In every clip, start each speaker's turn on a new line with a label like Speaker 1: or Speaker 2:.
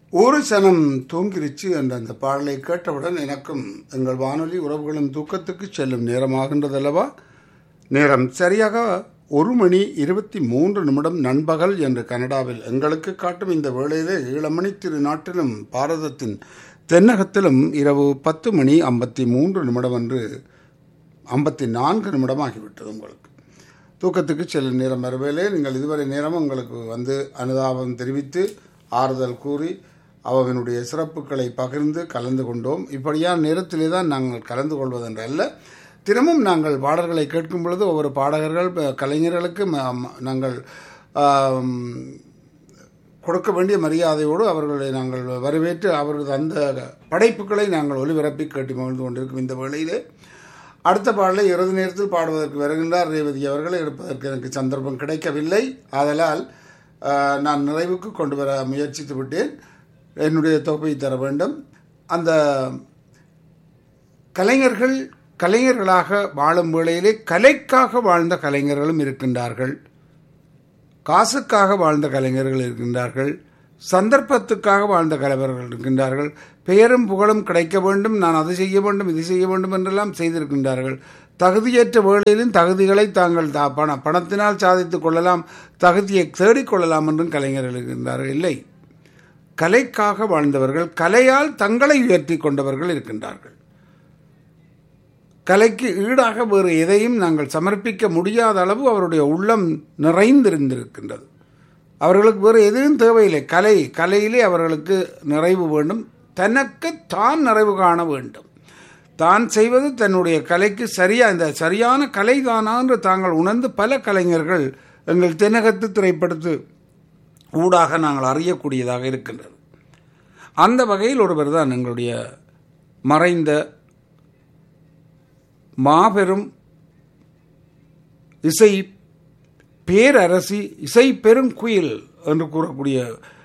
Speaker 1: ஒரு சனம் தூங்கிருச்சு என்ற அந்த பாடலை கேட்டவுடன் எனக்கும் எங்கள் வானொலி உறவுகளும் தூக்கத்துக்கு செல்லும் நேரமாகின்றதல்லவா நேரம் சரியாக ஒரு மணி இருபத்தி மூன்று நிமிடம் நண்பகல் என்று கனடாவில் எங்களுக்கு காட்டும் இந்த வேளையிலே ஈழமணி திரு நாட்டிலும் பாரதத்தின் தென்னகத்திலும் இரவு பத்து மணி ஐம்பத்தி மூன்று நிமிடம் என்று ஐம்பத்தி நான்கு நிமிடம் ஆகிவிட்டது உங்களுக்கு தூக்கத்துக்கு செல்லும் நேரம் வரவேலே நீங்கள் இதுவரை நேரம் உங்களுக்கு வந்து அனுதாபம் தெரிவித்து ஆறுதல் கூறி அவனுடைய சிறப்புகளை பகிர்ந்து கலந்து கொண்டோம் இப்படியான நேரத்திலே தான் நாங்கள் கலந்து கொள்வதென்று அல்ல தினமும் நாங்கள் பாடல்களை கேட்கும் பொழுது ஒவ்வொரு பாடகர்கள் ப- கலைஞர்களுக்கு ம- ம- நாங்கள் ஆம், கொடுக்க வேண்டிய மரியாதையோடு அவர்களை நாங்கள் வரவேற்று அவரது அந்த படைப்புகளை நாங்கள் ஒலிபரப்பி கேட்டு மகிழ்ந்து கொண்டிருக்கும் இந்த வேளையிலே அடுத்த பாடலை இறுதி நேரத்தில் பாடுவதற்கு வருகின்றார் ரேவதி அவர்களை எடுப்பதற்கு எனக்கு சந்தர்ப்பம் கிடைக்கவில்லை ஆதலால் ஆஹ், நான் நிறைவுக்கு கொண்டு வர முயற்சித்து விட்டேன் என்னுடைய தொகுப்பை தர வேண்டும் அந்த கலைஞர்கள் கலைஞர்களாக வாழும் வேளையிலே கலைக்காக வாழ்ந்த கலைஞர்களும் இருக்கின்றார்கள் காசுக்காக வாழ்ந்த கலைஞர்கள் இருக்கின்றார்கள் சந்தர்ப்பத்துக்காக வாழ்ந்த கலைவர்கள் இருக்கின்றார்கள் பெயரும் புகழும் கிடைக்க வேண்டும் நான் அது செய்ய வேண்டும் இது செய்ய வேண்டும் என்றெல்லாம் செய்திருக்கின்றார்கள் தகுதியற்ற வேளையிலும் தகுதிகளை தாங்கள் தா பண பணத்தினால் சாதித்துக் கொள்ளலாம் தகுதியை தேடிக்கொள்ளலாம் என்றும் கலைஞர்கள் இருக்கின்றார்கள் இல்லை கலைக்காக வாழ்ந்தவர்கள் கலையால் தங்களை உயர்த்தி கொண்டவர்கள் இருக்கின்றார்கள் கலைக்கு ஈடாக வேறு எதையும் நாங்கள் சமர்ப்பிக்க முடியாத அளவு அவருடைய உள்ளம் நிறைந்திருந்திருக்கின்றது அவர்களுக்கு வேறு எதுவும் தேவையில்லை கலை கலையிலே அவர்களுக்கு நிறைவு வேண்டும் தனக்கு தான் நிறைவு காண வேண்டும் தான் செய்வது தன்னுடைய கலைக்கு சரியா இந்த சரியான கலை தானா என்று தாங்கள் உணர்ந்து பல கலைஞர்கள் எங்கள் தென்னகத்து திரைப்படத்து ஊடாக நாங்கள் அறியக்கூடியதாக இருக்கின்றது அந்த வகையில் ஒருவர் தான் எங்களுடைய மறைந்த மாபெரும் இசை பேரரசி இசை பெருங்குயில் என்று கூறக்கூடிய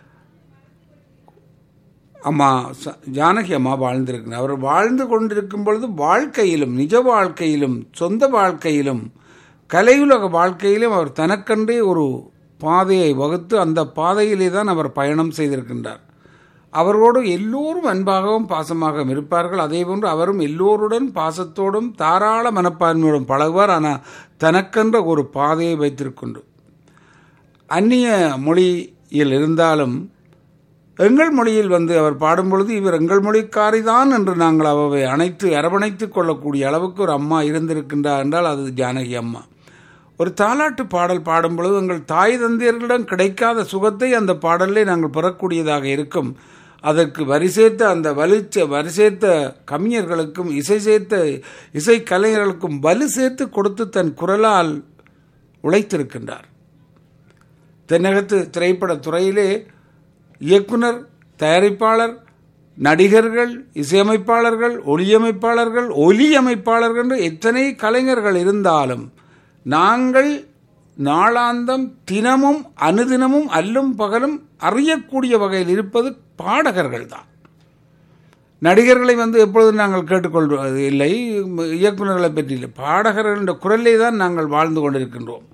Speaker 1: அம்மா ச- ஜானகி அம்மா வாழ்ந்திருக்கிறார் அவர் வாழ்ந்து கொண்டிருக்கும் பொழுது வாழ்க்கையிலும் நிஜ வாழ்க்கையிலும் சொந்த வாழ்க்கையிலும் கலையுலக வாழ்க்கையிலும் அவர் தனக்கென்றே ஒரு பாதையை வகுத்து அந்த பாதையிலே தான் அவர் பயணம் செய்திருக்கின்றார் அவரோடு எல்லோரும் அன்பாகவும் பாசமாகவும் இருப்பார்கள் அதேபோன்று அவரும் எல்லோருடன் பாசத்தோடும் தாராள மனப்பான்மையோடும் பழகுவார் ஆனால் தனக்கென்ற ஒரு பாதையை வைத்திருக்கின்ற அந்நிய மொழியில் இருந்தாலும் எங்கள் மொழியில் வந்து அவர் பாடும் பொழுது இவர் எங்கள் மொழிக்காரிதான் என்று நாங்கள் அவை அனைத்து அரவணைத்துக் கொள்ளக்கூடிய அளவுக்கு ஒரு அம்மா இருந்திருக்கின்றார் என்றால் அது ஜானகி அம்மா ஒரு தாலாட்டு பாடல் பாடும் பொழுது எங்கள் தாய் தந்தையர்களிடம் கிடைக்காத சுகத்தை அந்த பாடலிலே நாங்கள் பெறக்கூடியதாக இருக்கும் அதற்கு வரி சேர்த்த அந்த வலிச்ச வரி சேர்த்த கவிஞர்களுக்கும் இசை சேர்த்த இசை கலைஞர்களுக்கும் வலு சேர்த்து கொடுத்து தன் குரலால் உழைத்திருக்கின்றார் தென்னகத்து திரைப்படத் துறையிலே இயக்குனர் தயாரிப்பாளர் நடிகர்கள் இசையமைப்பாளர்கள் ஒளியமைப்பாளர்கள் ஒலியமைப்பாளர்கள் என்று எத்தனை கலைஞர்கள் இருந்தாலும் நாங்கள் நாளாந்தம் தினமும் அனுதினமும் அல்லும் பகலும் அறியக்கூடிய வகையில் இருப்பது பாடகர்கள் தான் நடிகர்களை வந்து எப்பொழுதும் நாங்கள் கேட்டுக்கொள்வது இல்லை இயக்குநர்களை பற்றி இல்லை பாடகர்கள் என்ற குரலை தான் நாங்கள் வாழ்ந்து கொண்டிருக்கின்றோம்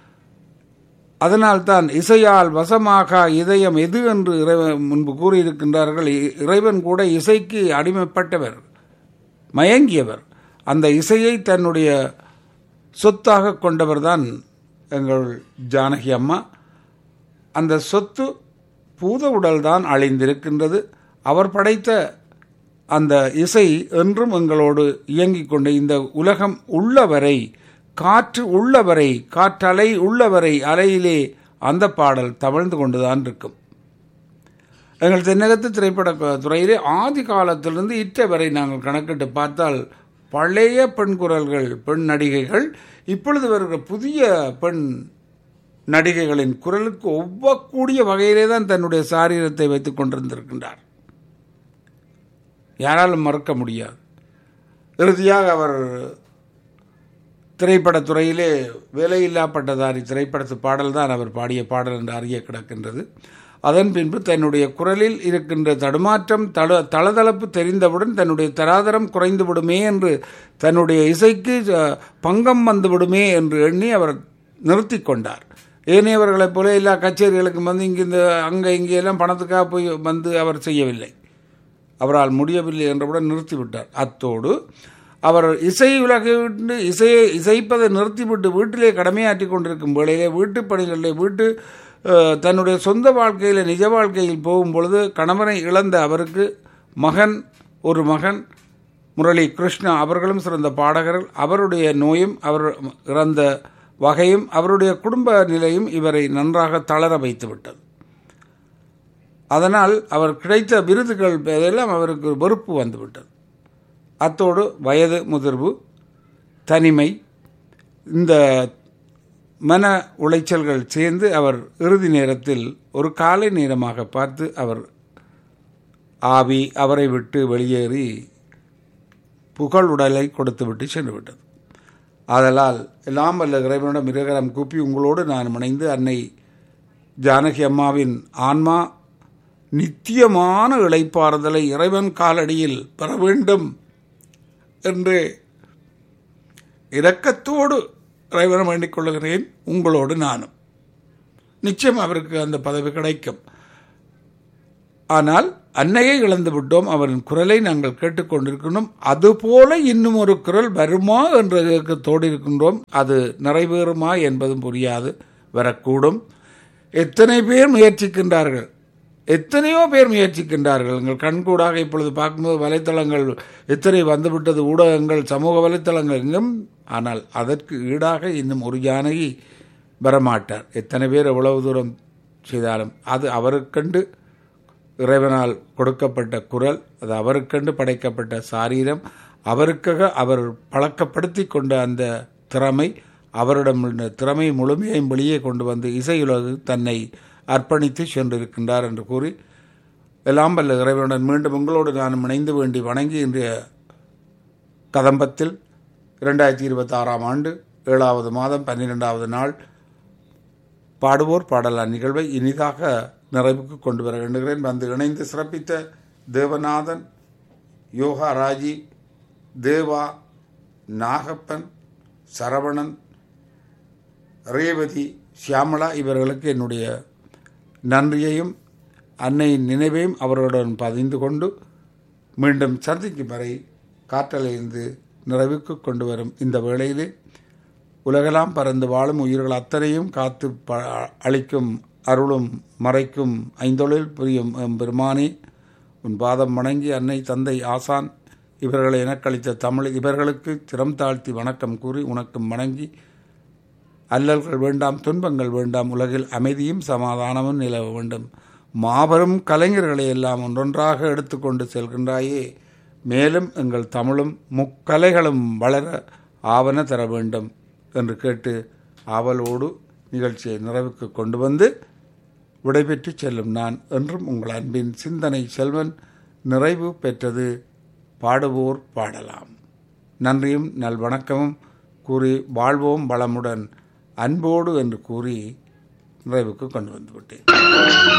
Speaker 1: அதனால்தான் இசையால் வசமாக இதயம் எது என்று இறைவன் முன்பு கூறியிருக்கின்றார்கள் இ- இறைவன் கூட இசைக்கு அடிமைப்பட்டவர் மயங்கியவர் அந்த இசையை தன்னுடைய சொத்தாக கொண்டவர்தான் எங்கள் ஜானகி அம்மா அந்த சொத்து பூத உடல்தான் அழிந்திருக்கின்றது அவர் படைத்த அந்த இசை என்றும் எங்களோடு இயங்கிக் கொண்டு இந்த உலகம் உள்ளவரை காற்று உள்ளவரை காற்றலை உள்ளவரை அலையிலே அந்த பாடல் தவழ்ந்து கொண்டுதான் இருக்கும் எங்கள் தென்னகத்து திரைப்பட க- துறையிலே ஆதி காலத்திலிருந்து இற்றை வரை நாங்கள் கணக்கிட்டு பார்த்தால் பழைய பெண் குரல்கள் பெண் நடிகைகள் இப்பொழுது வருகிற புதிய பெண் நடிகைகளின் குரலுக்கு ஒவ்வக்கூடிய வகையிலே தான் தன்னுடைய சாரீரத்தை வைத்துக் கொண்டிருந்திருக்கின்றார் யாராலும் மறக்க முடியாது இறுதியாக அவர் திரைப்படத் துறையிலே வேலையில்லா பட்டதாரி திரைப்படத்து பாடல் தான் அவர் பாடிய பாடல் என்று அறிய கிடக்கின்றது அதன் பின்பு தன்னுடைய குரலில் இருக்கின்ற தடுமாற்றம் தள தளதளப்பு தெரிந்தவுடன் தன்னுடைய தராதரம் குறைந்து விடுமே என்று தன்னுடைய இசைக்கு அஹ், பங்கம் வந்து விடுமே என்று எண்ணி அவர் நிறுத்தி கொண்டார் ஏனையவர்களைப் போல எல்லா கச்சேரிகளுக்கும் வந்து இங்கே இந்த அங்கே இங்கே எல்லாம் பணத்துக்காக போய் வந்து அவர் செய்யவில்லை அவரால் முடியவில்லை என்றவுடன் நிறுத்திவிட்டார் அத்தோடு அவர் இசை உலகிட்டு இசையை இசைப்பதை நிறுத்திவிட்டு வீட்டிலே கடமையாற்றி கொண்டிருக்கும் வேளையிலே வீட்டு பணிகளிலே வீட்டு அஹ், தன்னுடைய சொந்த வாழ்க்கையில் நிஜ வாழ்க்கையில் போகும் பொழுது கணவனை இழந்த அவருக்கு மகன் ஒரு மகன் முரளி கிருஷ்ணா அவர்களும் சிறந்த பாடகர்கள் அவருடைய நோயும் அவர் இறந்த வகையும் அவருடைய குடும்ப நிலையும் இவரை நன்றாக தளர வைத்து விட்டது அதனால் அவர் கிடைத்த விருதுகள் எல்லாம் அவருக்கு வெறுப்பு வந்துவிட்டது அத்தோடு வயது முதிர்வு தனிமை இந்த மன உளைச்சல்கள் சேர்ந்து அவர் இறுதி நேரத்தில் ஒரு காலை நேரமாக பார்த்து அவர் ஆவி அவரை விட்டு வெளியேறி புகழ் உடலை கொடுத்துவிட்டு சென்று விட்டது ஆதலால் எல்லாம் வல்ல இறைவனிடம் மிருகரம் கூப்பி உங்களோடு நான் இணைந்து அன்னை ஜானகி அம்மாவின் ஆன்மா நித்தியமான இளைப்பாறுதலை இறைவன் காலடியில் பெற வேண்டும் என்று இரக்கத்தோடு இறைவனை வேண்டிக் கொள்கிறேன் உங்களோடு நானும் நிச்சயம் அவருக்கு அந்த பதவி கிடைக்கும் ஆனால் அன்னையை இழந்து விட்டோம் அவரின் குரலை நாங்கள் கேட்டுக்கொண்டிருக்கின்றோம் அதுபோல இன்னும் ஒரு குரல் வருமா என்ற இயக்கத்தோடு இருக்கின்றோம் அது நிறைவேறுமா என்பதும் புரியாது வரக்கூடும் எத்தனை பேர் முயற்சிக்கின்றார்கள் எத்தனையோ பேர் முயற்சிக்கின்றார்கள் எங்கள் கண்கூடாக இப்பொழுது பார்க்கும்போது வலைத்தளங்கள் எத்தனை வந்துவிட்டது ஊடகங்கள் சமூக வலைத்தளங்கள் இன்னும் ஆனால் அதற்கு ஈடாக இன்னும் ஒரு ஜானகி வரமாட்டார் எத்தனை பேர் எவ்வளவு தூரம் செய்தாலும் அது அவருக்கண்டு இறைவனால் கொடுக்கப்பட்ட குரல் அது அவருக்கென்று படைக்கப்பட்ட சாரீரம் அவருக்காக அவர் பழக்கப்படுத்தி கொண்ட அந்த திறமை அவரிடம் உள்ள திறமை முழுமையையும் வெளியே கொண்டு வந்து இசையுலகு தன்னை அர்ப்பணித்து சென்றிருக்கின்றார் என்று கூறி எல்லாம் வல்ல இறைவனுடன் மீண்டும் உங்களோடு நான் இணைந்து வேண்டி வணங்கி இன்றைய கதம்பத்தில் இரண்டாயிரத்தி இருபத்தி ஆறாம் ஆண்டு ஏழாவது மாதம் பன்னிரெண்டாவது நாள் பாடுவோர் பாடலான் நிகழ்வை இனிதாக நிறைவுக்கு கொண்டு வர வேண்டுகிறேன் வந்து இணைந்து சிறப்பித்த தேவநாதன் யோகா ராஜி தேவா நாகப்பன் சரவணன் ரேவதி சியாமளா இவர்களுக்கு என்னுடைய நன்றியையும் அன்னையின் நினைவையும் அவர்களுடன் பதிந்து கொண்டு மீண்டும் சந்திக்கும் வரை காற்றலைந்து நிறைவுக்கு கொண்டு வரும் இந்த வேளையிலே உலகெல்லாம் பறந்து வாழும் உயிர்கள் அத்தனையும் காத்து ப அளிக்கும் அருளும் மறைக்கும் ஐந்தொழில் புரியும் எம் பெருமானே உன் பாதம் வணங்கி அன்னை தந்தை ஆசான் இவர்களை எனக்களித்த தமிழ் இவர்களுக்கு திறம் தாழ்த்தி வணக்கம் கூறி உனக்கும் வணங்கி அல்லல்கள் வேண்டாம் துன்பங்கள் வேண்டாம் உலகில் அமைதியும் சமாதானமும் நிலவ வேண்டும் மாபெரும் கலைஞர்களை எல்லாம் ஒன்றொன்றாக எடுத்துக்கொண்டு செல்கின்றாயே மேலும் எங்கள் தமிழும் முக்கலைகளும் வளர ஆவன தர வேண்டும் என்று கேட்டு ஆவலோடு நிகழ்ச்சியை நிறைவுக்கு கொண்டு வந்து விடைபெற்று செல்லும் நான் என்றும் உங்கள் அன்பின் சிந்தனை செல்வன் நிறைவு பெற்றது பாடுவோர் பாடலாம் நன்றியும் நல்வணக்கமும் கூறி வாழ்வோம் வளமுடன் அன்போடு என்று கூறி நிறைவுக்கு கொண்டு வந்து விட்டேன்